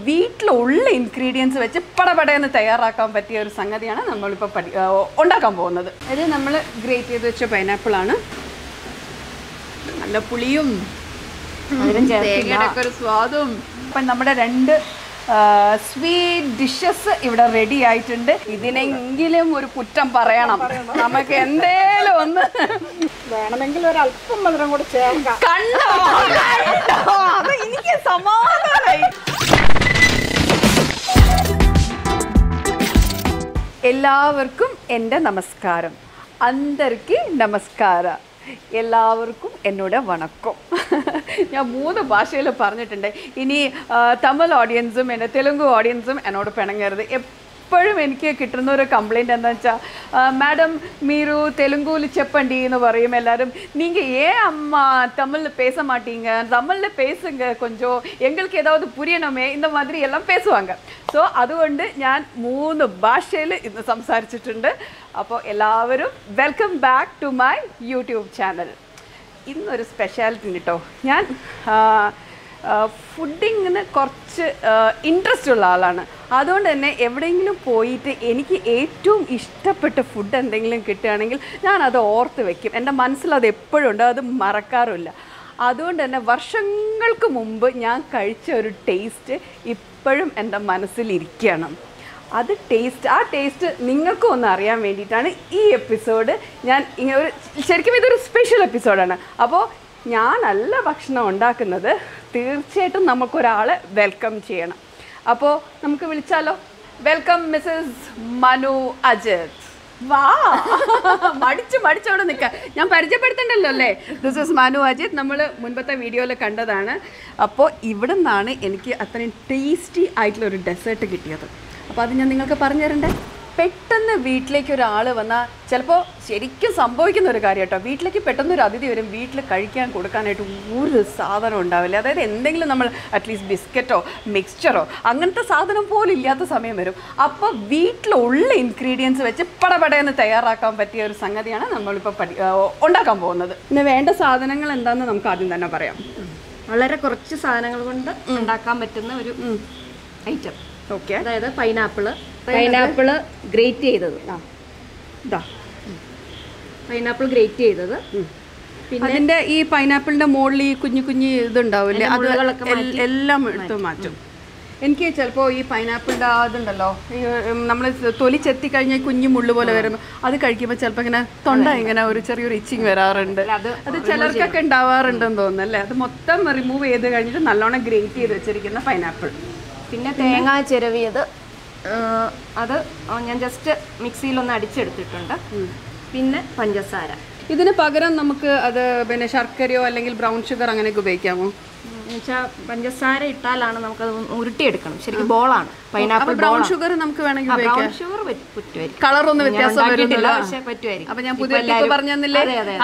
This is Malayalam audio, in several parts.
വീട്ടിലുള്ള ഇൻഗ്രീഡിയൻസ് വെച്ച് പടപടയെന്ന് തയ്യാറാക്കാൻ പറ്റിയ ഒരു സംഗതിയാണ് നമ്മളിപ്പോൾ പഠി ആ, ഉണ്ടാക്കാൻ പോകുന്നത് ഇത് നമ്മൾ ഗ്രേറ്റ് ചെയ്ത് വെച്ച പൈനാപ്പിളാണ് നല്ല പുളിയും തേങ്ങയുടെ ഒക്കെ ഒരു സ്വാദും അപ്പം നമ്മുടെ രണ്ട് സ്വീറ്റ് ഡിഷസ് ഇവിടെ റെഡി ആയിട്ടുണ്ട് ഇതിനെങ്കിലും ഒരു കുറ്റം പറയണം നമുക്ക് എന്തേലും ഒന്ന് വേണമെങ്കിൽ ഒരു അല്പം മധുരം കൂടി ചേർക്കാം കണ്ടോ കണ്ടോ? അത് എനിക്ക് സമാധാനായി എല്ലാവർക്കും എൻ്റെ നമസ്കാരം അന്തർക്ക് നമസ്കാര എല്ലാവർക്കും എന്നോട് വണക്കം ഞാൻ മൂന്ന് ഭാഷയിൽ പറഞ്ഞിട്ടുണ്ട് ഇനി ആ, തമിഴ് ഓഡിയൻസും എന്നെ തെലുങ്ക് ഓഡിയൻസും എന്നോട് പിണങ്ങരുത് എപ്പോഴും എനിക്ക് കിട്ടുന്ന ഒരു കംപ്ലൈൻറ്റ് എന്താ വെച്ചാൽ മാഡം మీరు తెలుగులో చెప్పండి എന്ന് പറയും எல்லாரும் நீங்க ஏன் அம்மா தமிழ்ல பேச மாட்டீங்க தமிழ்ல பேசுங்க கொஞ்சம் எங்களுக்கு ஏதாவது புரியணுமே இந்த மாதிரி எல்லாம் பேசுவாங்க സോ അതുകൊണ്ട് ഞാൻ മൂന്ന് ഭാഷയിൽ ഇന്ന് സംസാരിച്ചിട്ടുണ്ട് അപ്പോൾ എല്ലാവരും welcome back to my YouTube channel ഇന്നൊരു സ്പെഷ്യാലിറ്റി ഉണ്ട് കേട്ടോ ഞാൻ ഫുഡിങ്ങിന് കുറച്ച് ഇൻട്രസ്റ്റ് ഉള്ള ആളാണ് അതുകൊണ്ട് തന്നെ എവിടെയെങ്കിലും പോയിട്ട് എനിക്ക് ഏറ്റവും ഇഷ്ടപ്പെട്ട ഫുഡ് എന്തെങ്കിലും കിട്ടുകയാണെങ്കിൽ ഞാൻ അത് ഓർത്ത് വെക്കും എൻ്റെ മനസ്സിൽ അത് എപ്പോഴും ഉണ്ട് അത് മറക്കാറില്ല അതുകൊണ്ട് തന്നെ വർഷങ്ങൾക്ക് മുമ്പ് ഞാൻ കഴിച്ച ഒരു ടേസ്റ്റ് ഇപ്പോഴും എൻ്റെ മനസ്സിലിരിക്കുകയാണ് അത് ടേസ്റ്റ് ആ ടേസ്റ്റ് നിങ്ങൾക്കും ഒന്ന് അറിയാൻ വേണ്ടിയിട്ടാണ് ഈ എപ്പിസോഡ് ഞാൻ ഇങ്ങനെ ഒരു ശരിക്കും ഇതൊരു സ്പെഷ്യൽ എപ്പിസോഡാണ് അപ്പോൾ ഞാനല്ല ഭക്ഷണം ഉണ്ടാക്കുന്നത് തീർച്ചയായിട്ടും നമുക്കൊരാളെ വെൽക്കം ചെയ്യണം അപ്പോൾ നമുക്ക് വിളിച്ചാലോ വെൽക്കം മിസ്സസ് മനു അജിത് വാ മടിച്ച് മടിച്ചവിടെ നിൽക്കാം ഞാൻ പരിചയപ്പെടുത്തണ്ടല്ലോ അല്ലേ ദിസ് ഇസ് മനു അജിത് നമ്മൾ മുൻപത്തെ വീഡിയോയിൽ കണ്ടതാണ് അപ്പോൾ ഇവിടെ നിന്നാണ് എനിക്ക് അത്രയും ടേസ്റ്റി ആയിട്ടുള്ള ഒരു ഡെസേർട്ട് കിട്ടിയത് അപ്പോൾ അത് ഞാൻ നിങ്ങൾക്ക് പറഞ്ഞു തരണ്ടേ പെട്ടെന്ന് വീട്ടിലേക്ക് ഒരാൾ വന്നാൽ ചിലപ്പോൾ ശരിക്കും സംഭവിക്കുന്ന ഒരു കാര്യം കേട്ടോ വീട്ടിലേക്ക് പെട്ടെന്ന് ഒരു അതിഥി വരും വീട്ടിൽ കഴിക്കാൻ കൊടുക്കാനായിട്ട് ഒരു സാധനം ഉണ്ടാവില്ല അതായത് എന്തെങ്കിലും നമ്മൾ അറ്റ്ലീസ്റ്റ് ബിസ്ക്കറ്റോ മിക്സ്ചറോ അങ്ങനത്തെ സാധനം പോലും ഇല്ലാത്ത സമയം വരും അപ്പോൾ വീട്ടിലുള്ള ഇൻഗ്രീഡിയൻസ് വെച്ച് പടപടയെന്ന് തയ്യാറാക്കാൻ പറ്റിയ ഒരു സംഗതിയാണ് നമ്മളിപ്പോൾ പഠി ആ, ഉണ്ടാക്കാൻ പോകുന്നത് പിന്നെ വേണ്ട സാധനങ്ങൾ എന്താണെന്ന് നമുക്ക് ആദ്യം തന്നെ പറയാം വളരെ കുറച്ച് സാധനങ്ങൾ കൊണ്ട് ഉണ്ടാക്കാൻ പറ്റുന്ന ഒരു ഐറ്റം ഓക്കെ അതായത് പൈനാപ്പിള് പൈനാപ്പിള് ഗ്രേറ്റ് ചെയ്തത് ആ ഇതാ പൈനാപ്പിൾ ഗ്രേറ്റ് ചെയ്തത് അതിന്റെ ഈ പൈനാപ്പിളിന്റെ മുകളിൽ ഈ കുഞ്ഞു കുഞ്ഞു ഇതുണ്ടാവില്ലേ അത് മുള്ളുകളൊക്കെ എൽ- എല്ലാം എടുത്ത് മാറ്റും എനിക്ക് ചിലപ്പോൾ ഈ പൈനാപ്പിളിൻ്റെ അതുണ്ടല്ലോ ഈ നമ്മൾ തൊലി ചെത്തി കഴിഞ്ഞാൽ കുഞ്ഞു മുള്ളു പോലെ വരുമ്പോൾ അത് കഴിക്കുമ്പോൾ ചിലപ്പോൾ ഇങ്ങനെ തൊണ്ട ഇങ്ങനെ ഒരു ചെറിയൊരു ഇച്ചിങ് വരാറുണ്ട് അത് അത് ചിലർക്കൊക്കെ ഉണ്ടാവാറുണ്ടെന്ന് തോന്നുന്നു അല്ലേ അത് മൊത്തം റിമൂവ് ചെയ്ത് കഴിഞ്ഞിട്ട് നല്ലോണം ഗ്രേറ്റ് ചെയ്ത് വെച്ചിരിക്കുന്ന പൈനാപ്പിൾ പിന്നെ തേങ്ങ ചിരവിയത് ആ, അത് ഞാൻ ജസ്റ്റ് മിക്സിയിലൊന്ന് അടിച്ചെടുത്തിട്ടുണ്ട് പിന്നെ പഞ്ചസാര ഇതിന് പകരം നമുക്ക് അത് പിന്നെ ശർക്കരയോ അല്ലെങ്കിൽ ബ്രൗൺ ഷുഗർ അങ്ങനെയൊക്കെ ഉപയോഗിക്കാമോ എന്നുവെച്ചാൽ പഞ്ചസാര ഇട്ടാലാണ് നമുക്കത് ശരിക്കും ശരിക്കും ബോളാണ് പൈനാപ്പിൾ ബ്രൗൺ ഷുഗർ നമുക്ക് വേണമെങ്കിൽ ഉപയോഗിക്കാം ബ്രൗൺ ഷുഗർ പറ്റുമായിരിക്കും കളർ ഒന്ന് വ്യത്യാസം ഉണ്ടാക്കിയിട്ടില്ല, വരുന്നില്ല പക്ഷേ പറ്റുമായിരിക്കും. അപ്പൊ ഞാൻ ഇപ്പൊ പുതിയ ടിപ്പ് എല്ലാവരും- പറഞ്ഞു തന്നില്ലേ അതെ, അതെ,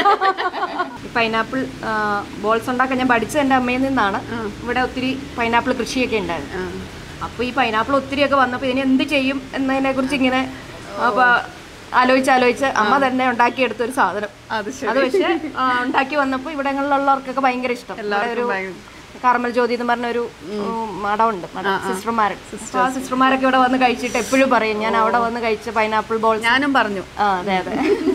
അതെ. ഈ പൈനാപ്പിൾ ബോൾസ് ഉണ്ടാക്കാൻ ഞാൻ പഠിച്ചത് എൻ്റെ അമ്മയിൽ നിന്നാണ് ഇവിടെ ഒത്തിരി പൈനാപ്പിൾ കൃഷിയൊക്കെ ഉണ്ടായിരുന്നു അപ്പോൾ ഈ പൈനാപ്പിൾ ഒത്തിരിയൊക്കെ വന്നപ്പോൾ ഇതിന് എന്ത് ചെയ്യും എന്നതിനെ കുറിച്ച് ഇങ്ങനെ അപ്പോൾ ആലോചിച്ച് ആലോചിച്ച് അമ്മ തന്നെ ഉണ്ടാക്കിയെടുത്ത ഒരു സാധനം അത് അത് പക്ഷേ ആ, ഉണ്ടാക്കി വന്നപ്പോൾ ഇവിടങ്ങളിലുള്ളവർക്കൊക്കെ ഭയങ്കര ഇഷ്ടം ഇവിടെ ഒരു കാർമൽ ജ്യോതി എന്ന് പറഞ്ഞ ഒരു മഠമുണ്ട് സിസ്റ്റർമാർ ആ സിസ്റ്റർമാരൊക്കെ ഇവിടെ വന്ന് കഴിച്ചിട്ട് എപ്പോഴും പറയും ഞാൻ അവിടെ വന്ന് കഴിച്ച പൈനാപ്പിൾ ബോൾ ഞാനും പറഞ്ഞു ആ അതെ അതെ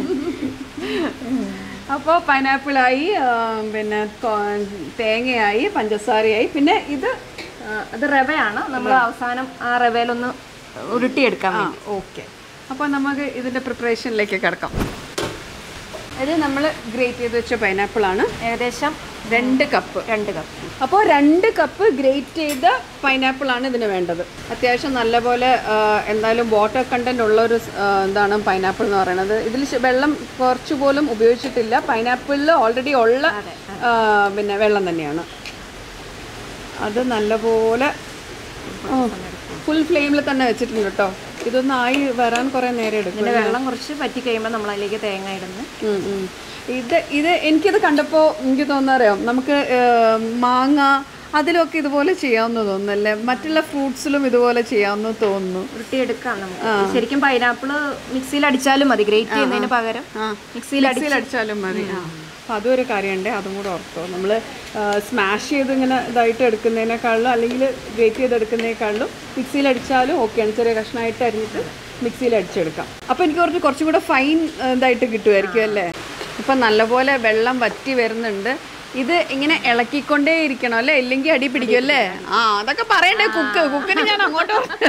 അപ്പോൾ പൈനാപ്പിളായി പിന്നെ കൊ- തേങ്ങയായി പഞ്ചസാരയായി പിന്നെ ഇത് ആ, അത് റവയാണ് നമ്മൾ അവസാനം ആ റവയിലൊന്ന് ഉരുട്ടിയെടുക്കാൻ ആ വേണ്ടി ഓക്കെ അപ്പോൾ നമുക്ക് ഇതിൻ്റെ പ്രിപ്പറേഷനിലേക്ക് കിടക്കാം ഇത് നമ്മൾ ഗ്രേറ്റ് ചെയ്ത് വെച്ച പൈനാപ്പിളാണ് ഏകദേശം രണ്ട് കപ്പ് രണ്ട് കപ്പ് അപ്പോൾ രണ്ട് കപ്പ് ഗ്രേറ്റ് ചെയ്ത പൈനാപ്പിൾ ആണ് ഇതിന് വേണ്ടത് അത്യാവശ്യം നല്ലപോലെ ആ, എന്തായാലും വാട്ടർ കണ്ടന്റ് ഉള്ള ഒരു സ്- ആ, എന്താണ് പൈനാപ്പിൾ എന്ന് പറയുന്നത് ഇതിൽ ശ- വെള്ളം കുറച്ച് പോലും ഉപയോഗിച്ചിട്ടില്ല പൈനാപ്പിളിൽ ഓൾറെഡി ഉള്ള ആ, പിന്നെ വെള്ളം തന്നെയാണ് അത് നല്ലപോലെ ഫുൾ ഫ്ലെയിമിൽ തന്നെ വെച്ചിട്ടുണ്ട് കേട്ടോ ഇതൊന്നും ആയി വരാൻ കുറേ നേരം എടുക്കും ഇതിന്റെ വെള്ളം കുറച്ച് പറ്റി കഴിയുമ്പോൾ നമ്മൾ അതിലേക്ക് തേങ്ങ ഇടുന്നു ഉം, ഉം. ഇത് ഇത് എനിക്കിത് കണ്ടപ്പോൾ എനിക്ക് തോന്നാറിയാം നമുക്ക് ഏർ, മാങ്ങ അതിലൊക്കെ ഇതുപോലെ ചെയ്യാമെന്ന് തോന്നുന്നല്ലേ മറ്റുള്ള ഫ്രൂട്ട്സിലും ഇതുപോലെ ചെയ്യാമെന്ന് തോന്നുന്നു ഉരുട്ടിയെടുക്കാം നമുക്ക് ശരിക്കും പൈനാപ്പിൾ മിക്സിയിൽ അടിച്ചാലും മതി ഗ്രേറ്റ് ചെയ്യുന്നതിന് പകരം ആ മിക്സിയിൽ മിക്സിയിൽ അടിച്ചാലും മതി ആ അപ്പോൾ അതും ഒരു കാര്യമുണ്ട് അതും കൂടെ ഓർത്തോ നമ്മൾ സ്മാഷ് ചെയ്ത് ഇങ്ങനെ ഇതായിട്ട് എടുക്കുന്നതിനേക്കാളും അല്ലെങ്കിൽ ഗ്രേറ്റ് ചെയ്ത് എടുക്കുന്നതിനേക്കാളും മിക്സിയിൽ അടിച്ചാലും ഓക്കെയാണ് ചെറിയ കഷ്ണമായിട്ട് അരിഞ്ഞിട്ട് മിക്സിയിൽ അടിച്ചെടുക്കാം അപ്പോൾ എനിക്ക് കുറച്ച് കുറച്ചും കൂടെ ഫൈൻ ഇതായിട്ട് കിട്ടുമായിരിക്കും അല്ലേ ഇപ്പം നല്ലപോലെ വെള്ളം വറ്റി വരുന്നുണ്ട് ഇത് ഇങ്ങനെ ഇളക്കിക്കൊണ്ടേ ഇരിക്കണം അല്ലേ ഇല്ലെങ്കിൽ അടി പിടിക്കും അല്ലേ ആ അതൊക്കെ പറയണ്ടേ കുക്ക് കുക്കിന് ഞാൻ അങ്ങോട്ട് പറഞ്ഞു.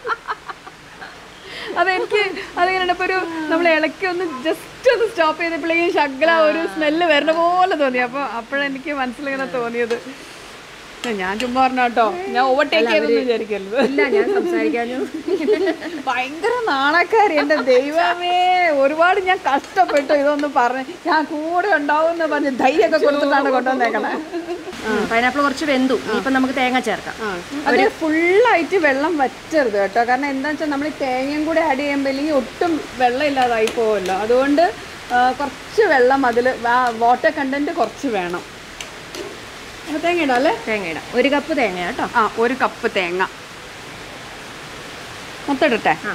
അതെനിക്ക് അതിങ്ങനെ ഇപ്പോൾ ഒരു നമ്മൾ ഇളക്കി ഒന്ന് ജസ്റ്റ് ഒന്ന് സ്റ്റോപ്പ് ചെയ്തപ്പോഴേക്കും ശകല ഒരു സ്മെല്ല് വരണ പോലെ തോന്നി അപ്പോൾ അപ്പോഴെനിക്ക് മനസ്സിലിങ്ങനെ തോന്നിയത് ഞാൻ ചുമ്മാ പറഞ്ഞ കേട്ടോ ഞാൻ ഓവർടേക്ക് ചെയ്തെന്ന് വിചാരിക്കരുത് ഇല്ല ഞാൻ സംസാരിക്കാനും ഭയങ്കര നാണക്കാരി എൻ്റെ ദൈവമേ ഒരുപാട് ഞാൻ കഷ്ടപ്പെട്ടു ഇതൊന്ന് പറഞ്ഞ് ഞാൻ കൂടെ ഉണ്ടാവും എന്ന് പറഞ്ഞ് ധൈര്യമൊക്കെ കൊടുത്തിട്ടാണ് കൊണ്ടുവന്നേക്കണേ പൈനാപ്പിൾ കുറച്ച് വെന്തു ഇനിയിപ്പം നമുക്ക് തേങ്ങ ചേർക്കാം അത് ഫുള്ളായിട്ട് വെള്ളം വറ്റരുത് കേട്ടോ കാരണം എന്താ വെച്ചാൽ നമ്മൾ ഈ തേങ്ങയും കൂടെ ആഡ് ചെയ്യുമ്പോൾ ഇല്ലെങ്കിൽ ഒട്ടും വെള്ളം ഇല്ലാതായി പോകുമല്ലോ അതുകൊണ്ട് ആ, കുറച്ച് വെള്ളം അതിൽ വാട്ടർ കണ്ടന്റ് കുറച്ച് വേണം ആ, തേങ്ങ ഇടാം അല്ലേ തേങ്ങ ഇടാം ഒരു കപ്പ് തേങ്ങ കേട്ടോ ആ ഒരു കപ്പ് തേങ്ങ മൊത്തം ഇടട്ടെ ആ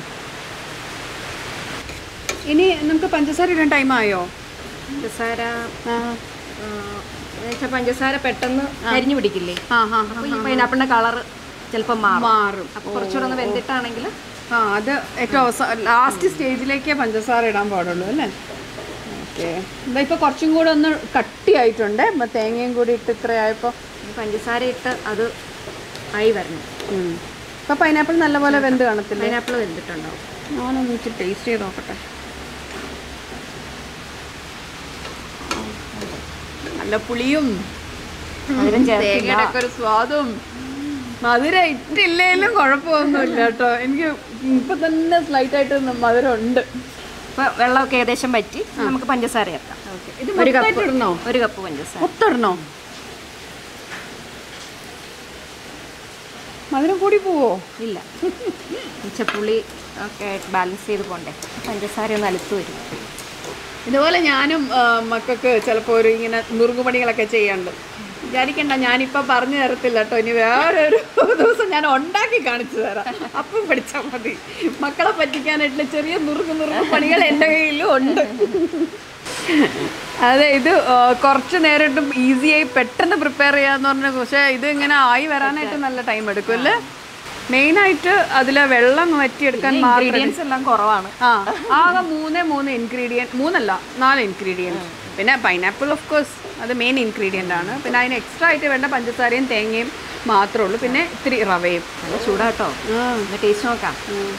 ഇനി നമുക്ക് പഞ്ചസാര ഇടാൻ ടൈം ആയോ പഞ്ചസാര ആ എന്നുവെച്ചാൽ പഞ്ചസാര പെട്ടെന്ന് കരിഞ്ഞു പിടിക്കില്ലേ ആ ആ അപ്പോൾ ഈ പൈനാപ്പിളിന്റെ കളർ ചിലപ്പോൾ മാറും മാറും അപ്പോൾ കുറച്ചുകൂടെ ഒന്ന് വെന്തിട്ടാണെങ്കിൽ ആ അത് ഏറ്റവും അവസാനം ലാസ്റ്റ് സ്റ്റേജിലേക്കേ പഞ്ചസാര ഇടാൻ പാടുള്ളൂ അല്ലേ ഓക്കെ എന്താ ഇപ്പോൾ കുറച്ചും കൂടെ ഒന്ന് കട്ടിയായിട്ടുണ്ട് ഇപ്പം തേങ്ങയും കൂടി ഇട്ട് ഇത്രയായപ്പോൾ പഞ്ചസാര ഇട്ട് അത് ആയി വരണം ഇപ്പം പൈനാപ്പിൾ നല്ലപോലെ വെന്ത് കാണത്തില്ലേ പൈനാപ്പിൾ വെന്തിട്ടുണ്ടാവും ഞാനൊന്ന് ഇച്ചിരി ടേസ്റ്റ് ചെയ്ത് നോക്കട്ടെ നല്ല പുളിയും മധുരം ചേർത്തില്ല തേങ്ങയുടെ ഒക്കെ ഒരു സ്വാദും മധുരം ഇട്ടില്ലേലും കുഴപ്പമൊന്നുമില്ല കേട്ടോ എനിക്ക് ഇപ്പൊ തന്നെ സ്ലൈറ്റ് ആയിട്ട് മധുരം ഉണ്ട് അപ്പോൾ വെള്ളമൊക്കെ ഏകദേശം വറ്റി നമുക്ക് പഞ്ചസാര ചേർക്കാം ഇത് ഒരു മൊത്തമായിട്ട് കപ്പ് ഇടണോ ഒരു കപ്പ് പഞ്ചസാര ഒത്തിടണോ മധുരം കൂടി പോവോ ഇല്ല പുളി ഒക്കെ ബാലൻസ് ചെയ്ത് പോണ്ടേ പഞ്ചസാര ഒന്ന് അലുത്ത് വരും ഇതുപോലെ ഞാനും ആ, മക്കൾക്ക് ചിലപ്പോൾ ഒരു ഇങ്ങനെ നുറുങ്ങുപണികളൊക്കെ ചെയ്യാണ്ട് വിചാരിക്കണ്ട ഞാനിപ്പോൾ പറഞ്ഞു തരത്തില്ല കേട്ടോ ഇനി വേറൊരു ദിവസം ഞാൻ ഉണ്ടാക്കി കാണിച്ചു തരാം അപ്പം പഠിച്ചാൽ മതി മക്കളെ പറ്റിക്കാനായിട്ടുള്ള ചെറിയ നുറുങ്ങു നുറുങ്ങു പണികൾ എൻ്റെ കയ്യിലും ഉണ്ട് അതെ ഇത് ആ, കുറച്ച് നേരം ഇട്ടും ഈസിയായി പെട്ടെന്ന് പ്രിപ്പയർ ചെയ്യാന്ന് പറഞ്ഞ പക്ഷേ ഇത് ഇങ്ങനെ ആയി വരാനായിട്ട് നല്ല ടൈം എടുക്കും അല്ലേ മെയിനായിട്ട് അതിലെ വെള്ളം വറ്റിയെടുക്കാൻ മാത്രം ഇൻഗ്രീഡിയൻസ് എല്ലാം കുറവാണ് ആ ആകെ മൂന്നേ മൂന്ന് ഇൻഗ്രീഡിയൻറ്റ് മൂന്നല്ല നാല് ഇൻഗ്രീഡിയൻറ്റ് പിന്നെ പൈനാപ്പിൾ ഓഫ് കോഴ്സ് അത് മെയിൻ ഇൻഗ്രീഡിയൻ്റ് ആണ് പിന്നെ അതിന് എക്സ്ട്രാ ആയിട്ട് വേണ്ട പഞ്ചസാരയും തേങ്ങയും മാത്രമേ ഉള്ളൂ പിന്നെ ഇത്തിരി റവയും നല്ല ചൂടാട്ടോ ഒന്ന് ടേസ്റ്റ് നോക്കാം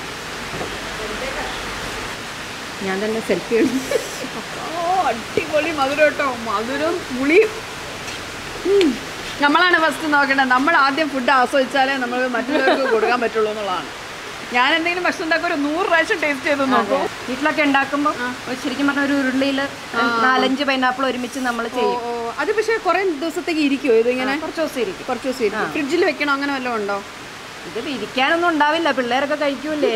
ഞാൻ തന്നെ സെൽഫി എടുത്തു ഓ അടിപൊളി മധുരം കേട്ടോ മധുരം പുളിയും ഉം. നമ്മളാണ് ഫസ്റ്റ് നോക്കേണ്ടത് നമ്മൾ ആദ്യം ഫുഡ് ആസ്വദിച്ചാലേ നമ്മൾ മറ്റുള്ളവർക്ക് കൊടുക്കാൻ പറ്റുള്ളൂ എന്നുള്ളതാണ് ഞാൻ എന്തെങ്കിലും ഭക്ഷണം ഉണ്ടാക്കുക ഒരു നൂറ് പ്രാവശ്യം ടേസ്റ്റ് ചെയ്ത് നോക്കും വീട്ടിലൊക്കെ ഉണ്ടാക്കുമ്പോൾ ശരിക്കും പറഞ്ഞ ഒരു ഉരുളിയിൽ നാലഞ്ച് പൈനാപ്പിൾ ഒരുമിച്ച് നമ്മൾ ഓ ചെയ്യും ഓ, അത് പക്ഷേ കുറേ ദിവസത്തേക്ക് ഇരിക്കുമോ ഇതിങ്ങനെ കുറച്ച് ദിവസം ഇരിക്കും കുറച്ച് ദിവസം ഇരിക്കും ഫ്രിഡ്ജിൽ വെക്കണോ അങ്ങനെ വല്ലതും ഉണ്ടോ ഇത് ഇരിക്കാനൊന്നും ഉണ്ടാവില്ല പിള്ളേരൊക്കെ കഴിക്കൂലേ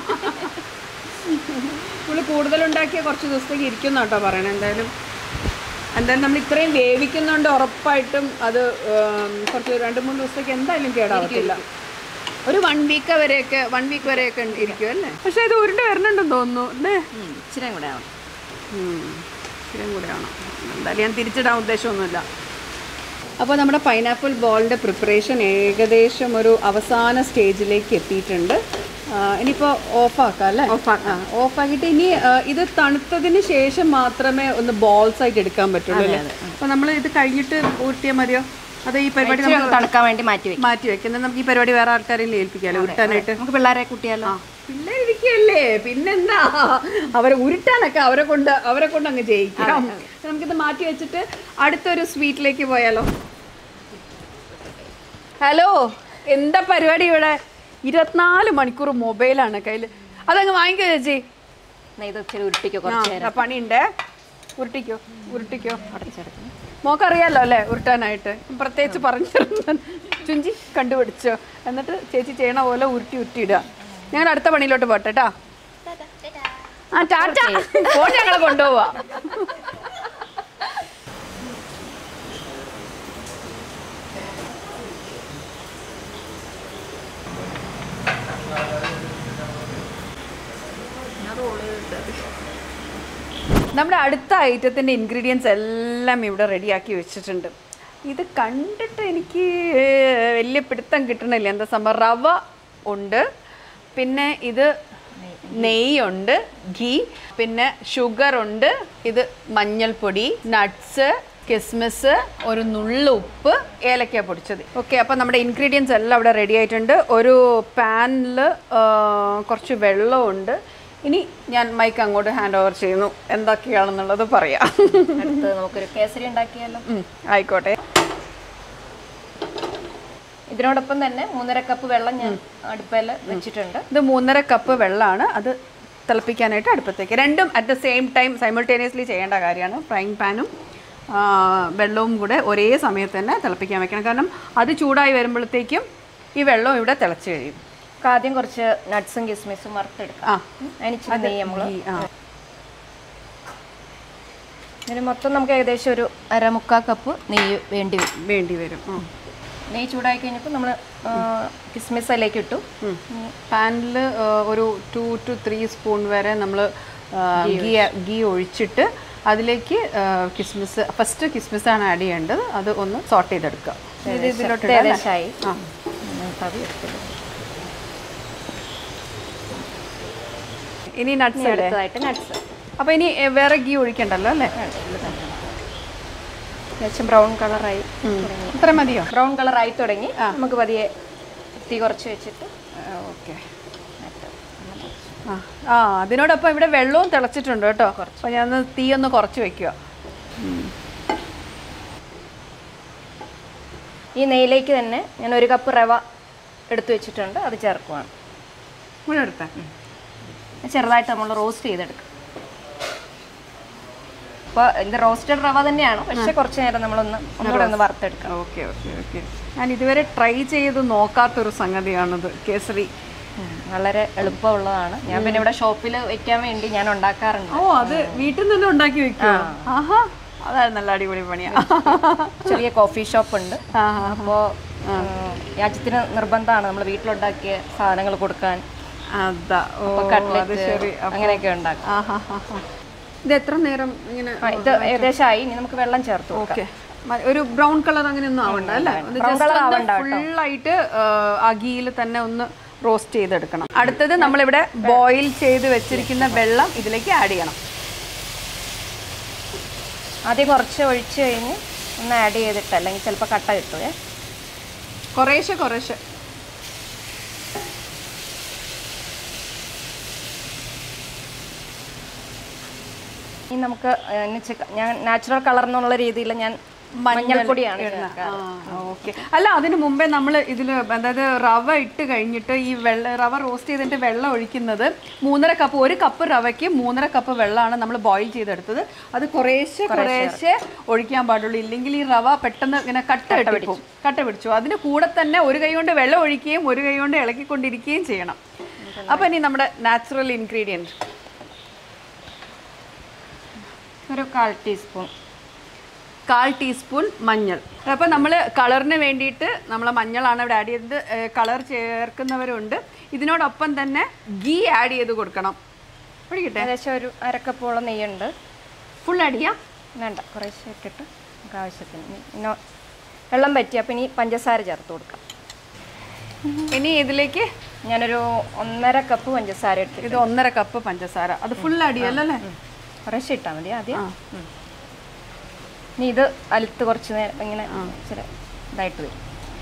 നമ്മൾ കൂടുതലുണ്ടാക്കിയ കുറച്ച് ദിവസത്തേക്ക് ഇരിക്കും കേട്ടോ പറയണേ എന്തായാലും എന്തായാലും നമ്മൾ ഇത്രയും വേവിക്കുന്നുണ്ട് ഉറപ്പായിട്ടും അത് ഉം, കുറച്ച് രണ്ട് മൂന്ന് ദിവസത്തേക്ക് എന്തായാലും കേടാവത്തില്ല ഒരു വൺ വീക്ക് വരെയൊക്കെ വൺ വീക്ക് വരെയൊക്കെ ഇരിക്കും അല്ലേ പക്ഷേ ഇത് ഉരുണ്ട് വരണുണ്ടെന്ന് തോന്നുന്നു അല്ലേ ഉം, ഇച്ചിരി കൂടെ ആവും ഇത്രയും കൂടെയാണ് എന്തായാലും ഞാൻ തിരിച്ചിടാൻ ഉദ്ദേശമൊന്നുമില്ല അപ്പോൾ നമ്മുടെ പൈനാപ്പിൾ ബോളിൻ്റെ പ്രിപ്പറേഷൻ ഏകദേശം ഒരു അവസാന സ്റ്റേജിലേക്ക് എത്തിയിട്ടുണ്ട് ആ, ഇനിയിപ്പോൾ ഓഫാക്കാം അല്ലേ ഓഫാക്കാം. ഓഫാക്കിയിട്ട് ഇനി ആ, ഇത് തണുത്തതിന് ശേഷം മാത്രമേ ഒന്ന് ബോൾസ് ആയിട്ട് എടുക്കാൻ പറ്റുള്ളൂ അല്ലേ അപ്പോൾ നമ്മൾ ഇത് കഴിഞ്ഞിട്ട് ഊട്ടിയാൽ മതിയോ അത് ഈ പരിപാടി ഇച്ചിരി നമുക്ക് ഒന്ന് തണുക്കാൻ വേണ്ടി മാറ്റി വെക്കും മാറ്റി വെക്കുന്നത് നമുക്ക് ഈ പരിപാടി വേറെ ആൾക്കാരെങ്കിലും ഏൽപ്പിക്കാമല്ലോ ഉരുട്ടാനായിട്ട് നമുക്ക് പിള്ളേരെ കുട്ടിയാലോ പിള്ളേരിക്കല്ലേ പിന്നെന്താ അവരെ ഉരുട്ടാനൊക്കെ അവരെ കൊണ്ട് അവരെ കൊണ്ട് അങ്ങ് ചെയ്യിക്കാം നമുക്കിത് മാറ്റി വെച്ചിട്ട് അടുത്തൊരു സ്വീറ്റിലേക്ക് പോയാലോ ഹലോ എന്താ പരിപാടി ഇവിടെ ഇരുപത്തിനാല് മണിക്കൂർ മൊബൈലാണ് കയ്യിൽ അതങ്ങ് വാങ്ങിക്കോ ചേച്ചി എന്നാ ഇത് ഇച്ചിരി ഉരുട്ടിക്കോ ആ, കുറച്ച് നേരം ദാ പണിയുണ്ടേ ഉരുട്ടിക്കോ ഉരുട്ടിക്കോ അടച്ചെടുക്കണം മോക്കറിയാലോ അല്ലേ ഉരുട്ടാനായിട്ട് പ്രത്യേകിച്ച് പറഞ്ഞു തരുന്നത് ചുഞ്ചി കണ്ടുപിടിച്ചോ എന്നിട്ട് ചേച്ചി ചെയ്യണ പോലെ ഉരുട്ടി ഉരുട്ടിയിടുക ഞങ്ങൾ അടുത്ത പണിയിലോട്ട് പോട്ടെ ട്ടാ ആ ടാറ്റ ഫോൺ ഞങ്ങളെ കൊണ്ടുപോവാ നമ്മുടെ അടുത്ത ഐറ്റത്തിൻ്റെ ഇൻഗ്രീഡിയൻസ് എല്ലാം ഇവിടെ റെഡിയാക്കി വെച്ചിട്ടുണ്ട് ഇത് കണ്ടിട്ട് എനിക്ക് വലിയ പിടുത്തം കിട്ടണില്ല എന്താ സംഭവം റവ ഉണ്ട് പിന്നെ ഇത് നെയ്യുണ്ട് ഗീ പിന്നെ ഷുഗർ ഉണ്ട് ഇത് മഞ്ഞൾപ്പൊടി നട്ട്സ് കിസ്മിസ് ഒരു നുള്ളു ഉപ്പ് ഏലക്ക പൊടിച്ചത് ഓക്കെ അപ്പോൾ നമ്മുടെ ഇൻഗ്രീഡിയൻസ് എല്ലാം ഇവിടെ റെഡി ആയിട്ടുണ്ട് ഒരു പാനിൽ കുറച്ച് വെള്ളമുണ്ട് ഇനി ഞാൻ മൈക്ക് അങ്ങോട്ട് ഹാൻഡ് ഓവർ ചെയ്യുന്നു എന്തൊക്കെയാണെന്നുള്ളത് പറയാം അടുത്ത് നമുക്കൊരു കേസരി ഉണ്ടാക്കിയാലോ ഉം, ആയിക്കോട്ടെ ഇതിനോടൊപ്പം തന്നെ മൂന്നര കപ്പ് വെള്ളം ഞാൻ അടുപ്പിൽ വെച്ചിട്ടുണ്ട് ഇത് മൂന്നര കപ്പ് വെള്ളമാണ് അത് തിളപ്പിക്കാനായിട്ട് അടുപ്പത്തേക്ക് രണ്ടും at the same time simultaneously ചെയ്യേണ്ട കാര്യമാണ് ഫ്രൈങ് പാനും ആ, വെള്ളവും കൂടെ ഒരേ സമയത്ത് തന്നെ തിളപ്പിക്കാൻ വെക്കണം കാരണം അത് ചൂടായി വരുമ്പോഴത്തേക്കും ഈ വെള്ളം ഇവിടെ തിളച്ച് കഴിയും നമുക്ക് ആദ്യം കുറച്ച് നട്ട്സും കിസ്മിസും വറുത്തെടുക്കാം ആ അതിനിച്ചിരി നെയ്യ് നമ്മൾ ഈ, ആ ഇതിന് മൊത്തം നമുക്ക് ഏകദേശം ഒരു അരമുക്കാൽ കപ്പ് നെയ്യ് വേണ്ടി വരും വേണ്ടി വരും ആ നെയ്യ് ചൂടായി കഴിഞ്ഞപ്പോൾ നമ്മൾ കിസ്മിസ് അതിലേക്ക് ഇട്ടു പാനിൽ ഒരു ടു ടു ത്രീ സ്പൂൺ വരെ നമ്മൾ ഗീ ഗീ ഒഴിച്ചിട്ട് അതിലേക്ക് കിസ്മിസ് ഫസ്റ്റ് കിസ്മിസ് ആണ് ആഡ് ചെയ്യേണ്ടത് അത് ഒന്ന് സോട്ട് ചെയ്തെടുക്കുക ഇത് ഇതിലോട്ട് ഇടാം അല്ലേ? ഏകദേശമായി ആ തവി എടുത്തിടും. ഇനി നട്ട്സ് ഇനി ഇടേ അടുത്തതായിട്ട് നട്ട്സ് അപ്പോൾ ഇനി എ, വേറെ ഗീ ഒഴിക്കണ്ടല്ലോ അല്ലേ ഏകദേശം ബ്രൗൺ കളറായി ഇത്ര മതിയോ ബ്രൗൺ കളറായി തുടങ്ങി നമുക്ക് പതിയെ തീ കുറച്ച് വെച്ചിട്ട് ഓക്കെ ആ ആ അതിനോടൊപ്പം ഇവിടെ വെള്ളവും തിളച്ചിട്ടുണ്ട് കേട്ടോ അപ്പോൾ ഞാൻ ഒന്ന് തീ ഒന്ന് കുറച്ച് വെക്കുക ഈ നെയ്യിലേക്ക് തന്നെ ഞാൻ ഒരു കപ്പ് റവ എടുത്തു വെച്ചിട്ടുണ്ട് അത് ചേർക്കുവാണ് ഇവിടെ എടുത്തേ ചെറുതായിട്ട് നമ്മൾ റോസ്റ്റ് ചെയ്തെടുക്കും അപ്പോൾ ഇത് റോസ്റ്റഡ് റവ തന്നെയാണ് പക്ഷെ കുറച്ച് നേരം നമ്മളൊന്ന് ഒന്നുകൂടെ ഒന്ന് വറുത്തെടുക്കണം ഓക്കെ ഓക്കെ ഓക്കെ ഞാൻ ഇതുവരെ ട്രൈ ചെയ്ത് നോക്കാത്തൊരു സംഗതിയാണിത് കേസരി വളരെ എളുപ്പമുള്ളതാണ് ഞാൻ പിന്നെ ഇവിടെ ഷോപ്പിൽ വെക്കാൻ വേണ്ടി ഞാൻ ഉണ്ടാക്കാറുണ്ട് ഓ അത് വീട്ടിൽ നിന്ന് തന്നെ ഉണ്ടാക്കി വെക്കുമോ ആഹാ അതായത് നല്ല അടിപൊളി പണിയാ ചെറിയ കോഫി ഷോപ്പ് ഉണ്ട് ആ അപ്പോൾ യാചത്തിന് നിർബന്ധമാണ് നമ്മൾ വീട്ടിലുണ്ടാക്കിയ സാധനങ്ങൾ കൊടുക്കാൻ അതാ ഓ അപ്പോൾ അത് കട്ട്ലറ്റ് ശരി അങ്ങനെയൊക്കെ ഉണ്ടാക്കും ആഹാ ഹാ ഹാ ഇത് എത്ര നേരം ഇങ്ങനെ ആ, ഇത് ഏകദേശമായി ഇനി നമുക്ക് വെള്ളം ചേർത്ത് കൊടുക്കാം ഓക്കെ ഒരു ബ്രൗൺ കളർ അങ്ങനെ ഒന്നും ആവണ്ട അല്ലേ Brown colour ആവണ്ട കേട്ടോ. ഫുള്ളായിട്ട് അഗിയിൽ തന്നെ ഒന്ന് റോസ്റ്റ് ചെയ്തെടുക്കണം അടുത്തത് നമ്മളിവിടെ ബോയിൽ ചെയ്ത് വെച്ചിരിക്കുന്ന വെള്ളം ഇതിലേക്ക് ആഡ് ചെയ്യണം ആദ്യം കുറച്ച് ഒഴിച്ച് കഴിഞ്ഞ് ഒന്ന് ആഡ് ചെയ്തിട്ട് അല്ലെങ്കിൽ ചിലപ്പോൾ കട്ട കിട്ടുമേ കുറേശ്ശെ കുറേശ്ശെ ഇനി നമുക്ക് അതിന് ചിക്ക- ഞാൻ നാച്ചുറൽ കളർ എന്നുള്ള രീതിയിൽ ഞാൻ മഞ്ഞൾപ്പൊടിയാണ് ചേർക്കുക. ഓക്കെ അല്ല അതിന് മുമ്പേ നമ്മൾ ഇതിൽ അതായത് റവ ഇട്ട് കഴിഞ്ഞിട്ട് ഈ വെള്ള റവ റോസ്റ്റ് ചെയ്തിട്ട് വെള്ളം ഒഴിക്കുന്നത് മൂന്നര കപ്പ് ഒരു കപ്പ് റവയ്ക്ക് മൂന്നര കപ്പ് വെള്ളമാണ് നമ്മൾ ബോയിൽ ചെയ്തെടുത്തത് അത് കുറേശ്ശെ കുറേശ്ശെ ഒഴിക്കാൻ പാടുള്ളൂ ഇല്ലെങ്കിൽ ഈ റവ പെട്ടെന്ന് ഇങ്ങനെ കട്ട പിടിക്കും കട്ട പിടിച്ചു അതിന് കൂടെ തന്നെ ഒരു കൈ കൊണ്ട് വെള്ളം ഒഴിക്കുകയും ഒരു കൈ കൊണ്ട് ഇളക്കിക്കൊണ്ടിരിക്കുകയും ചെയ്യണം അപ്പോൾ ഇനി നമ്മുടെ നാച്ചുറൽ ഇൻഗ്രീഡിയൻറ്റ് ഒരു കാൽ ടീസ്പൂൺ കാൽ ടീസ്പൂൺ മഞ്ഞൾ അപ്പോൾ നമ്മൾ കളറിന് വേണ്ടിയിട്ട് നമ്മൾ മഞ്ഞളാണ് ഇവിടെ ആഡ് ചെയ്തത് കളർ ചേർക്കുന്നവരുണ്ട് ഇതിനോടൊപ്പം തന്നെ ഗീ ആഡ് ചെയ്ത് കൊടുക്കണം പിടിക്കട്ടെ ഏകദേശം ഒരു അരക്കപ്പോളം നെയ്യുണ്ട് ഫുൾ ആഡ് ചെയ്യാം വേണ്ട കുറേശ്ശെ ഇട്ടിട്ട് നമുക്ക് ആവശ്യത്തിന് ഇനി പിന്നെ വെള്ളം പറ്റി അപ്പം ഇനി പഞ്ചസാര ചേർത്ത് കൊടുക്കാം ഇനി ഇതിലേക്ക് ഞാനൊരു ഒന്നര കപ്പ് പഞ്ചസാര എടുത്തിട്ട് ഇത് ഒന്നര കപ്പ് പഞ്ചസാര അത് ഫുൾ ആഡ് ചെയ്യല്ലേ കുറേശ്ശെ ഇട്ടാൽ മതി ആദ്യം ഉം. ഇനി ഇത് അലുത്ത് കുറച്ച് നേരം ഇങ്ങനെ ഇച്ചിരി ഇതായിട്ട് വരും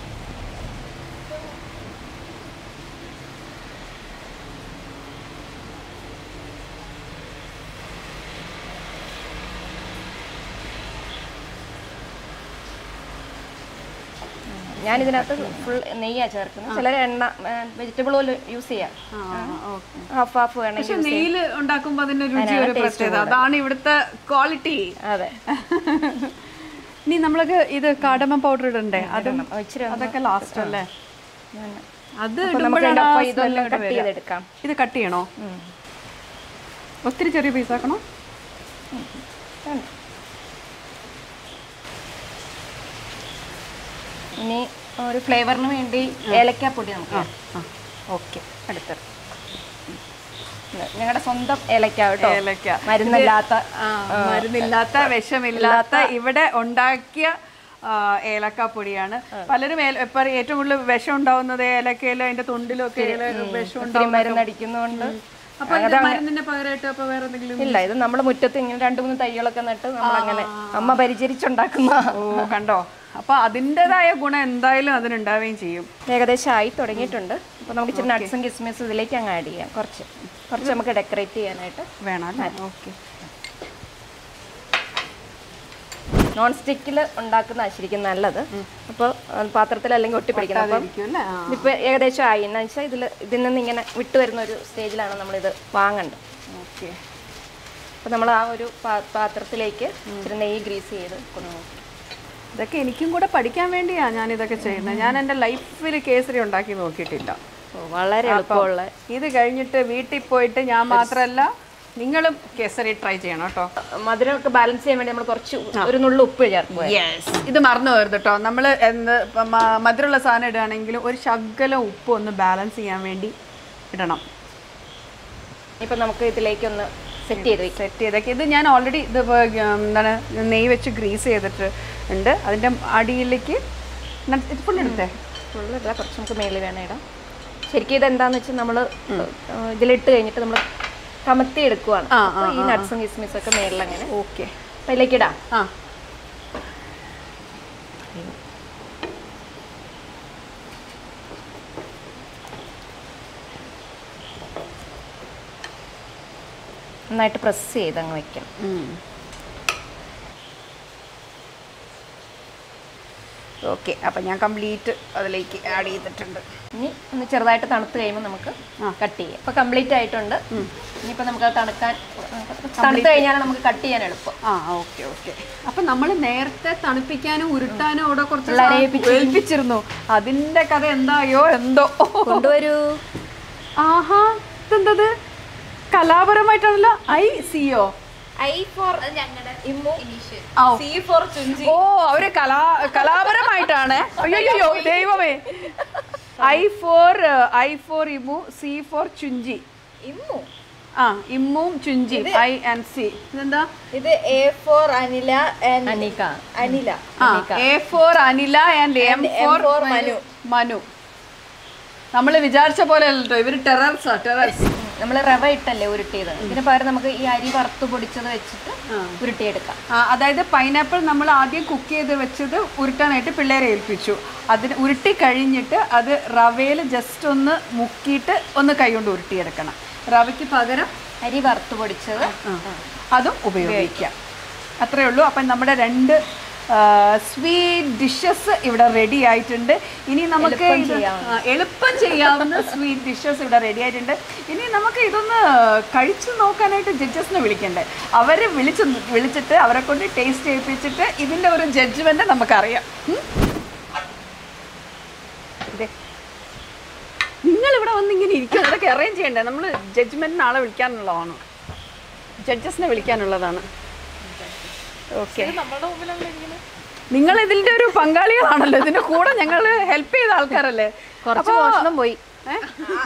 ഞാൻ ഇതിനകത്ത് ഫുൾ നെയ്യാണ് ചേർക്കുന്നത് ചിലർ എണ്ണ വെജിറ്റബിൾ ഓയിൽ യൂസ് ചെയ്യാം ഹാഫ് ഹാഫ് വേണമെങ്കിൽ പക്ഷെ നെയ്യിൽ ഉണ്ടാക്കുമ്പോൾ അതിന്റെ രുചി ഒരു പ്രത്യേകത അതാണ് ഇവിടുത്തെ ക്വാളിറ്റി അതെ ഇനി നമ്മൾക്ക് ഇത് കാടമ പൗഡർ ഇടണ്ടേ അതും ഓ, ഇച്ചിരി ഒന്ന് അതൊക്കെ ലാസ്റ്റ് അല്ലേ ഞാൻ അത് അപ്പൊ നമുക്ക് ഇടുമ്പോഴാണ് ആ ഇതിനൊപ്പം smell ഇതൊന്ന് ഇങ്ങോട്ട് കട്ട് വരിക. ചെയ്തെടുക്കാം ഇത് കട്ട് ചെയ്യണോ ഉം. ഒത്തിരി ചെറിയ പീസാക്കണോ വേണ്ട. ഇനി ഒരു ഫ്ലേവറിന് വേണ്ടി ഏലക്കാപ്പൊടി നമുക്ക് ആ ഓക്കെ അടുത്തത് ഞങ്ങളുടെ സ്വന്തം ഏലക്ക കേട്ടോ ഏലക്ക. മരുന്നില്ലാത്ത ആ, മരുന്നില്ലാത്ത വിഷമില്ലാത്ത ഇവിടെ ഉണ്ടാക്കിയ ആ, ഏലക്കാപ്പൊടിയാണ് പലരും ഏല- ഇപ്പൊ ഏറ്റവും കൂടുതൽ വിഷം ഉണ്ടാവുന്നത് ഏലക്കയിലും അതിന്റെ തൊണ്ടിലും ഒക്കെ ഏല- വിഷം ഒത്തിരി മരുന്നടിക്കുന്നതുകൊണ്ട് അപ്പൊ ഇത് മരുന്നിന് പകരമായിട്ട് അപ്പൊ വേറെ എന്തെങ്കിലും ഇല്ല ഇത് നമ്മുടെ മുറ്റത്ത് ഇങ്ങനെ രണ്ട് മൂന്ന് തൈകളൊക്കെ നട്ട് നമ്മളങ്ങനെ അമ്മ പരിചരിച്ചുണ്ടാക്കുന്ന ഓ കണ്ടോ അപ്പൊ അതിൻ്റെതായ ഗുണം എന്തായാലും അതിനുണ്ടാവുകയും ചെയ്യും ഏകദേശം ആയി തുടങ്ങിയിട്ടുണ്ട് അപ്പോൾ നമുക്ക് ഇച്ചിരി നട്ട്സും കിസ്മിസും ഇതിലേക്ക് അങ്ങ് ആഡ് ചെയ്യാം കുറച്ച് കുറച്ച് നമുക്ക് ഡെക്കറേറ്റ് ചെയ്യാനായിട്ട് വേണം അല്ലേ ഓക്കെ നോൺ സ്റ്റിക്കിൽ ഉണ്ടാക്കുന്ന ശരിക്കും നല്ലത് അപ്പോൾ പാത്രത്തിൽ അല്ലെങ്കിൽ ഒട്ടിപ്പിടിക്കണം അപ്പം ആയിരിക്കും അല്ലേ ആ. ഇതിപ്പോൾ ഏകദേശം ആയി എന്ന് വെച്ചാൽ ഇതിൽ ഇതിൽ നിന്ന് ഇങ്ങനെ വിട്ടു വരുന്ന ഒരു സ്റ്റേജിലാണ് നമ്മളിത് വാങ്ങേണ്ടത് ഓക്കെ അപ്പോൾ നമ്മൾ ആ ഒരു പാ- പാത്രത്തിലേക്ക് ഇച്ചിരി നെയ്യ് ഗ്രീസ് ചെയ്ത് കൊണ്ടുപോകും ഇതൊക്കെ എനിക്കും കൂടെ പഠിക്കാൻ വേണ്ടിയാ ഞാൻ ഇതൊക്കെ ചെയ്യുന്നത് ഞാൻ എൻ്റെ ലൈഫിൽ കേസരി ഉണ്ടാക്കി നോക്കിയിട്ടില്ല വളരെ എളുപ്പമുള്ള ഇത് കഴിഞ്ഞിട്ട് വീട്ടിൽ പോയിട്ട് ഞാൻ മാത്രമല്ല നിങ്ങളും കേസരി ട്രൈ ചെയ്യണം കേട്ടോ മധുരമൊക്കെ ബാലൻസ് ചെയ്യാൻ വേണ്ടി നമ്മൾ കുറച്ച് ഒരു നുള്ളു ഉപ്പ് ചേർക്കുക യെസ് ഇത് മറന്നു പോകരുത് കേട്ടോ നമ്മൾ എന്ത് ഇപ്പം മ- മധുരമുള്ള സാധനം ഇടുകയാണെങ്കിലും ഒരു ശകലം ഉപ്പ് ഒന്ന് ബാലൻസ് ചെയ്യാൻ വേണ്ടി ഇടണം ഇപ്പം നമുക്ക് ഇതിലേക്കൊന്ന് സെറ്റ് ചെയ്ത് വെക്കാം സെറ്റ് ചെയ്തൊക്കെ ഇത് ഞാൻ ഓൾറെഡി ഇത് ഇപ്പൊ, ഉം, എന്താണ് നെയ്യ് വെച്ച് ഗ്രീസ് ചെയ്തിട്ട് ഉണ്ട് അതിൻ്റെ അടിയിലേക്ക് ഫുൾ എടുത്തേ ഫുള്ളില്ല കുറച്ച് നമുക്ക് മേളിൽ വേണം ഇടാം ശരിക്കും ഇത് എന്താന്ന് വെച്ചാൽ നമ്മൾ ഇതിലിട്ട് കഴിഞ്ഞിട്ട് നമ്മൾ കമത്തി എടുക്കുവാണ് ആ, അപ്പോൾ ഈ നട്ട്സും കിസ്മിസും ഒക്കെ മേളിൽ അങ്ങനെ ഓക്കെ അപ്പം ഇതിലേക്ക് ഇടാം ആ നന്നായിട്ട് പ്രസ് ചെയ്ത് അങ്ങ് വെക്കാം ഓക്കെ അപ്പം ഞാൻ കംപ്ലീറ്റ് അതിലേക്ക് ആഡ് ചെയ്തിട്ടുണ്ട് ഇനി ഒന്ന് ചെറുതായിട്ട് തണുത്ത് കഴിയുമ്പോൾ നമുക്ക് കട്ട് ചെയ്യാം ഇപ്പോൾ കംപ്ലീറ്റ് ആയിട്ടുണ്ട് ഇനിയിപ്പോൾ നമുക്ക് അത് തണുക്കാൻ തണുത്ത് കഴിഞ്ഞാൽ നമുക്ക് കട്ട് ചെയ്യാൻ എളുപ്പം ആ ഓക്കെ ഓക്കെ അപ്പം നമ്മൾ നേരത്തെ തണുപ്പിക്കാനും ഉരുട്ടാനും അവിടെ കുറച്ച് പിള്ളേരെ സാ- ഏൽപ്പിച്ചിരുന്നു അതിന്റെ കഥ എന്തായോ എന്തോ കൊണ്ടുവരൂ ആഹാ ഇതെന്തത് കലാപരമായിട്ടാണല്ലോ ഐ സിയോ ഐ ഫോർ ഞങ്ങളുടെ ഇമ്മു ഇനീഷ്യൽ ആ സി ഫോർ ചുഞ്ചി ഓ അവര് കലാ കലാപരമായിട്ടാണ് അയ്യോ ദൈവമേ I for I for Immu C for Chunchi Immu ആ ഇമ്മും ചുഞ്ചി ഐ ആൻഡ് സി ഇതെന്താ ഇത് A for Anila and Anika Anila ആ A for Anila and M for for Manu. Manu നമ്മൾ വിചാരിച്ച പോലെ അല്ലട്ടോ ഇവര് ടെറർസാ ടെറർസ് നമ്മൾ റവ ഇട്ടല്ലേ ഉരുട്ടിയത് ഇതിന് പകരം നമുക്ക് ഈ അരി വറുത്ത് പൊടിച്ചത് വെച്ചിട്ട് ഉരുട്ടിയെടുക്കാം അതായത് പൈനാപ്പിൾ നമ്മൾ ആദ്യം കുക്ക് ചെയ്ത് വെച്ചത് ഉരുട്ടാനായിട്ട് പിള്ളേരെ ഏൽപ്പിച്ചു അതിന് ഉരുട്ടി കഴിഞ്ഞിട്ട് അത് റവയിൽ ജസ്റ്റ് ഒന്ന് മുക്കിയിട്ട് ഒന്ന് കൈകൊണ്ട് ഉരുട്ടിയെടുക്കണം റവയ്ക്ക് പകരം അരി വറുത്ത് പൊടിച്ചത് അതും ഉപയോഗിക്കാം അത്രേ ഉള്ളൂ അപ്പം നമ്മുടെ രണ്ട് സ്വീറ്റ് ഡിഷസ് ഇവിടെ റെഡി ആയിട്ടുണ്ട് ഇനി നമുക്ക് ഇത് ആ, എളുപ്പം ചെയ്യാവുന്ന സ്വീറ്റ് ഡിഷസ് ഇവിടെ റെഡി ആയിട്ടുണ്ട് ഇനി നമുക്ക് ഇതൊന്ന് കഴിച്ചു നോക്കാനായിട്ട് ജഡ്ജസിനെ വിളിക്കണ്ടേ അവർ വിളിച്ച് വിളിച്ചിട്ട് അവരെ കൊണ്ട് ടേസ്റ്റ് ചെയ്യിപ്പിച്ചിട്ട് ഇതിൻ്റെ ഒരു ജഡ്ജ്മെൻറ്റ് നമുക്കറിയാം ഉം? ദേ. നിങ്ങൾ ഇവിടെ വന്ന് ഇങ്ങനെ ഇരിക്കുക അതൊക്കെ അറേഞ്ച് ചെയ്യണ്ടേ നമ്മൾ ജഡ്ജ്മെൻറ്റിന് ആളെ വിളിക്കാനുള്ളതാണ് ജഡ്ജസിനെ വിളിക്കാനുള്ളതാണ് ഓക്കെ നിങ്ങൾ ഇതിന്റെ ഒരു പങ്കാളികളാണല്ലോ ഇതിന്റെ കൂടെ ഞങ്ങൾ ഹെൽപ്പ് ചെയ്ത ആൾക്കാരല്ലേ കുറച്ച് മോഷണം പോയി ഏ?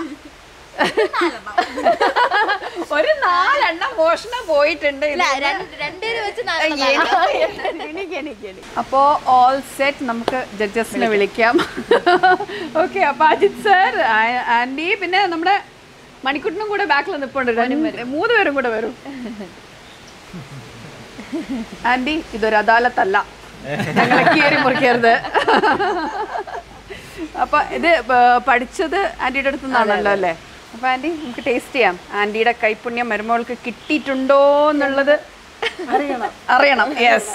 ഒരു നാലെണ്ണം മോഷണം പോയിട്ടുണ്ട് ഇത്. രണ്ടുപേര് വെച്ച് എനിക്ക്, എനിക്ക്, എനിക്ക്. അപ്പോ ഓൾ സെറ്റ് നമുക്ക് ജഡ്ജസിനെ വിളിക്കാം ഓക്കെ അപ്പൊ അജിത് സർ ആൻഡി പിന്നെ നമ്മുടെ മണിക്കുട്ടനും കൂടെ ബാക്കിൽ നിൽപ്പുണ്ട് രണ്ട് മൂന്ന് പേരും കൂടെ വരും ആൻഡി ഇതൊരു അദാലത്തല്ല ഞങ്ങളെ കീറി മുറിക്കരുത് അപ്പൊ ഇത് പ- പഠിച്ചത് ആൻറ്റിയുടെ അടുത്ത് നിന്നാണല്ലോ അല്ലേ അപ്പൊ ആൻറ്റി നമുക്ക് ടേസ്റ്റ് ചെയ്യാം ആൻറ്റിയുടെ കൈപുണ്യം മരുമകൾക്ക് കിട്ടിയിട്ടുണ്ടോ എന്നുള്ളത് അറിയണം അറിയണം യെസ്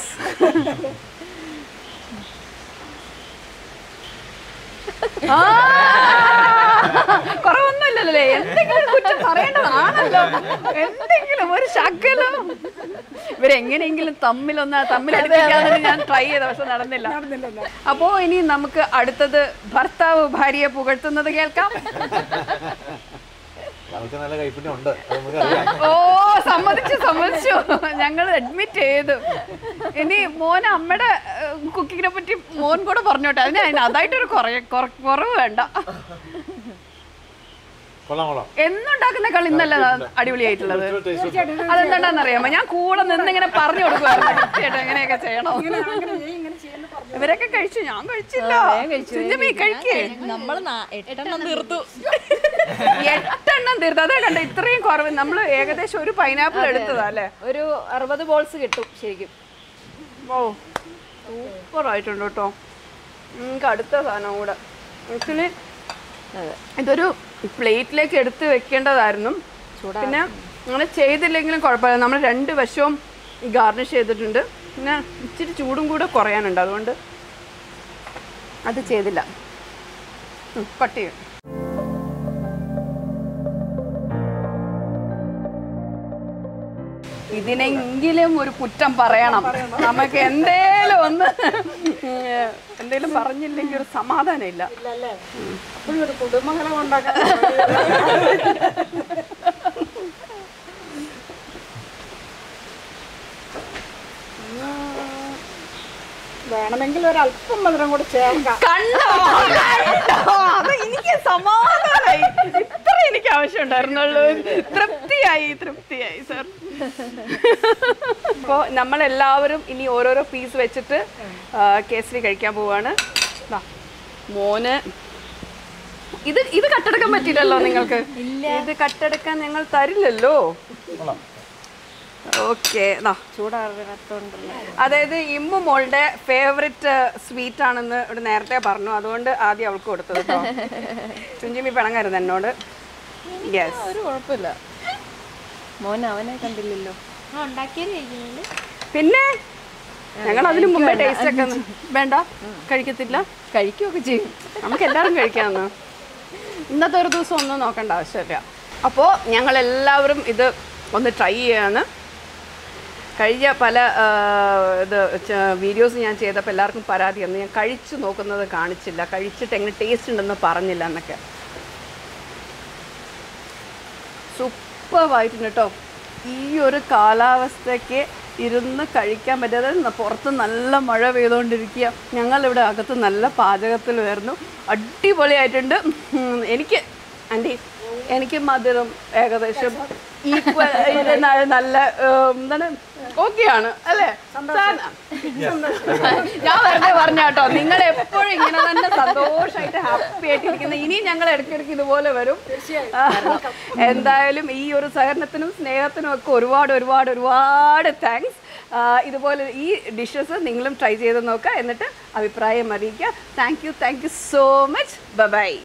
കുറവൊന്നുമില്ലല്ലേ എന്തെങ്കിലും കുറ്റം പറയേണ്ടതാണല്ലോ എന്തെങ്കിലും ഒരു ശകലം ഇവരെങ്ങനെയെങ്കിലും തമ്മിലൊന്ന് തമ്മിലടിപ്പിക്കാന്ന് ഞാൻ ട്രൈ ചെയ്ത പക്ഷെ നടന്നില്ല അപ്പോ ഇനി നമുക്ക് അടുത്തത് ഭർത്താവ് ഭാര്യയെ പുകഴ്ത്തുന്നത് കേൾക്കാം നമുക്ക് നല്ല കൈപ്പുണ്യം ഉണ്ട് അത് നമുക്ക് അറിയാം ഓ സമ്മതിച്ചു സമ്മതിച്ചു ഞങ്ങൾ അഡ്മിറ്റ് ചെയ്തു ഇനി മോൻ അമ്മയുടെ കുക്കിങ്ങിനെ പറ്റി മോൻ കൂടെ പറഞ്ഞോട്ടെ അതിന് അതിന് അതായിട്ടൊരു കുറ കുറ- കുറവ് വേണ്ട കൊള്ളാം കൊള്ളാം എന്നുണ്ടാക്കുന്നേക്കാൾ ഇന്നല്ല അടിപൊളിയായിട്ടുള്ളത് ടേസ്റ്റ് ഉണ്ട് അതെന്താണെന്നറിയാമോ ഞാൻ കൂടെ നിന്ന് ഇങ്ങനെ പറഞ്ഞു കൊടുക്കുവായിരുന്നു ചേട്ടാ എങ്ങനെയൊക്കെ ചെയ്യണം ഇവരൊക്കെ കഴിച്ചു ഞാൻ കഴിച്ചില്ല കുഞ്ചമി കഴിക്കേ നമ്മൾ എട്ടെണ്ണം തീർത്തു എട്ടെണ്ണം തീർത്ത് അതാ കണ്ട ഇത്രയും കുറവ് നമ്മൾ ഏകദേശം ഒരു പൈനാപ്പിൾ എടുത്തതാ അല്ലേ ഒരു അറുപത് ബോൾസ് കിട്ടും ശരിക്കും ഓ സൂപ്പർ ആയിട്ടുണ്ട് കേട്ടോ നിങ്ങൾക്ക് അടുത്ത സാധനം കൂടെ ആക്ച്വലി ഇതൊരു പ്ലേറ്റിലേക്ക് എടുത്ത് വെക്കേണ്ടതായിരുന്നു പിന്നെ അങ്ങനെ ചെയ്തില്ലെങ്കിലും കുഴപ്പമില്ല നമ്മൾ രണ്ട് വശവും ഗാർണിഷ് ചെയ്തിട്ടുണ്ട് പിന്നെ ഇച്ചിരി ചൂടും കൂടെ കുറയാനുണ്ട് അതുകൊണ്ട് അത് ചെയ്തില്ല ഉം, കട്ട് ചെയ്യും ഇതിനെങ്കിലും ഒരു കുറ്റം പറയണം നമുക്ക് എന്തേലും ഒന്ന് എന്തേലും പറഞ്ഞില്ലെങ്കിൽ ഒരു സമാധാനം ഇല്ല ഒരു കുടുംബങ്ങളെ ഉണ്ടാക്കാൻ വേണമെങ്കിൽ ഒരു അല്പം മധുരം കൂടി ചേർക്കാം കണ്ടോ കണ്ടോ അത് എനിക്ക് സമാധാനായി ഇത്ര എനിക്ക് ആവശ്യമുണ്ടായിരുന്നുള്ളൂ തൃപ്തിയായി തൃപ്തിയായി സർ അപ്പോൾ നമ്മളെല്ലാവരും ഇനി ഓരോരോ പീസ് വെച്ചിട്ട് ആ, കേസരി കഴിക്കാൻ പോവാണ് ദാ, മോന് ഇത് ഇത് കട്ടെടുക്കാൻ പറ്റില്ലല്ലോ നിങ്ങൾക്ക് ഇത് കട്ടെടുക്കാൻ ഞങ്ങൾ തരില്ലല്ലോ കൊള്ളാം ഓക്കെ ചൂടാറുണ്ടല്ലോ അതായത് ഇമ്മു മോളുടെ ഫേവററ്റ് സ്വീറ്റ് ആണെന്ന് ഇവിടെ നേരത്തെ പറഞ്ഞു അതുകൊണ്ട് ആദ്യം അവൾക്ക് കൊടുത്തത് കേട്ടോ ചുഞ്ചിമി പിണങ്ങരുത് എന്നോട് യെസ് ഒരു കുഴപ്പമില്ല മോൻ അവനെ കണ്ടില്ലല്ലോ ഉണ്ടാക്കിയത് കഴിക്കുന്നുണ്ട് പിന്നെ ഞങ്ങൾ അതിന് മുമ്പേ ടേസ്റ്റ് ഒക്കെ ഒന്ന്- വേണ്ട കഴിക്കത്തില്ല കഴിക്കുകയൊക്കെ ചെയ്യും നമുക്ക് എല്ലാവരും കഴിക്കാമെന്ന് ഇന്നത്തെ ഒരു ദിവസം ഒന്നും നോക്കേണ്ട ആവശ്യമില്ല അപ്പോൾ ഞങ്ങൾ എല്ലാവരും ഇത് ഒന്ന് ട്രൈ ചെയ്യാണ് കഴിഞ്ഞ പല ആ, ഇത് വീഡിയോസ് ഞാൻ ചെയ്തപ്പോൾ എല്ലാവർക്കും പരാതി വന്നു ഞാൻ കഴിച്ചു നോക്കുന്നത് കാണിച്ചില്ല കഴിച്ചിട്ട് എങ്ങനെ ടേസ്റ്റ് ഉണ്ടെന്ന് പറഞ്ഞില്ല എന്നൊക്കെ സൂപ്പറായിട്ടുണ്ട് കേട്ടോ ഈ ഒരു കാലാവസ്ഥയ്ക്ക് ഇരുന്ന് കഴിക്കാൻ പറ്റാതെ ന- പുറത്ത് നല്ല മഴ പെയ്തുകൊണ്ടിരിക്കുക ഞങ്ങളിവിടെ അകത്ത് നല്ല പാചകത്തിലായിരുന്നു അടിപൊളിയായിട്ടുണ്ട് ഉം, എനിക്ക് ആൻറ്റി എനിക്ക് മധുരം ഏകദേശം ഈക്വൽ നല്ല ഉം, എന്താണ് ഓക്കെയാണ് അല്ലേ ഞാൻ വെറുതെ പറഞ്ഞ കേട്ടോ നിങ്ങൾ എപ്പോഴും ഇങ്ങനെ തന്നെ സന്തോഷമായിട്ട് ഹാപ്പി ആയിട്ടിരിക്കുന്ന ഇനിയും ഞങ്ങൾ ഇടയ്ക്കിടയ്ക്ക് ഇതുപോലെ വരും ആ, എന്തായാലും ഈ ഒരു സഹകരണത്തിനും സ്നേഹത്തിനും ഒക്കെ ഒരുപാട് ഒരുപാട് ഒരുപാട് താങ്ക്സ് ഇതുപോലെ ഈ ഡിഷസ് നിങ്ങളും ട്രൈ ചെയ്ത് നോക്കുക എന്നിട്ട് അഭിപ്രായം അറിയിക്കുക thank you thank you so much by